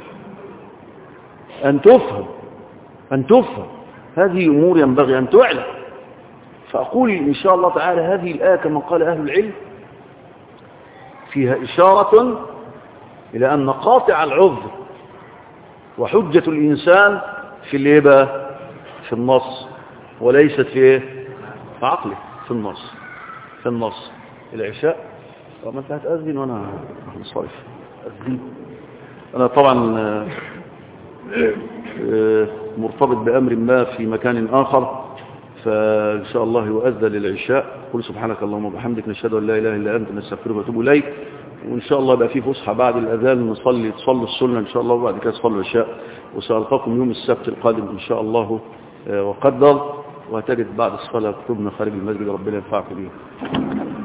A: أن تفهم أن تفهم هذه أمور ينبغي أن تعلم فأقول إن شاء الله تعالى هذه الآية كما قال أهل العلم فيها إشارة إلى أن قاطع العذر وحجة الإنسان في الإبا في النص وليست في إيه؟ في عقله في النص في النص العشاء وما انت هتأذن وأنا هنصرف أذن أنا طبعا آه، آه، مرتبط بأمر ما في مكان آخر فإن شاء الله يؤذن للعشاء قل سبحانك اللهم وبحمدك نشهد أن لا إله إلا أنت نستغفرك ونتوب إليك وإن شاء الله يبقى في فسحة بعد الأذان نصلي تصلي السنة إن شاء الله وبعد كده تصلي العشاء وسألقاكم يوم السبت القادم إن شاء الله آه، وقدر وهتجد بعد الصلاة كتبنا خارج المسجد ربنا ينفعك بيه